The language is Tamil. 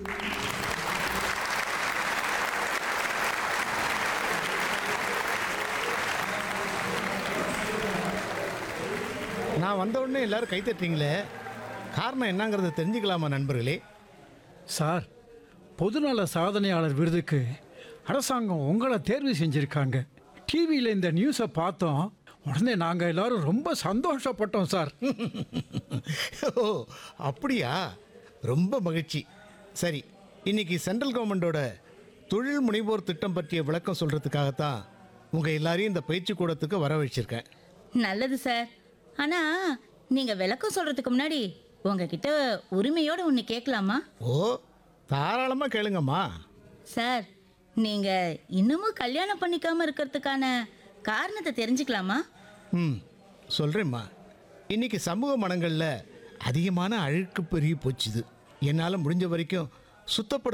நான் வந்த உடனே எல்லாரும் கை தட்டுறீங்களே காரணம் என்னங்கிறத தெரிஞ்சுக்கலாமா நண்பர்களே சார் பொதுநல சாதனையாளர் விருதுக்கு அரசாங்கம் உங்களை தேர்வு செஞ்சுருக்காங்க டிவியில் இந்த நியூஸை பார்த்தோம் உடனே நாங்கள் எல்லாரும் ரொம்ப சந்தோஷப்பட்டோம் சார் ஓ அப்படியா ரொம்ப மகிழ்ச்சி சரி இன்னைக்கு சென்ட்ரல் கவர்மெண்டோட தொழில் முனைவோர் திட்டம் பற்றிய விளக்கம் சொல்கிறதுக்காகத்தான் உங்கள் எல்லாரையும் இந்த பயிற்சி கூடத்துக்கு வர வச்சிருக்கேன் நல்லது சார் ஆனா நீங்க விளக்கம் சொல்றதுக்கு முன்னாடி உங்ககிட்ட உரிமையோட ஒன்று கேட்கலாமா ஓ தாராளமாக கேளுங்கம்மா சார் நீங்க இன்னமும் கல்யாணம் பண்ணிக்காம இருக்கிறதுக்கான காரணத்தை தெரிஞ்சுக்கலாமா ம் சொல்கிறேம்மா இன்னைக்கு சமூக மனங்களில் அதிகமான அழுக்கு பெருகி போச்சுது என்னால் முடிஞ்ச வரைக்கும் சுத்தப்படுத்த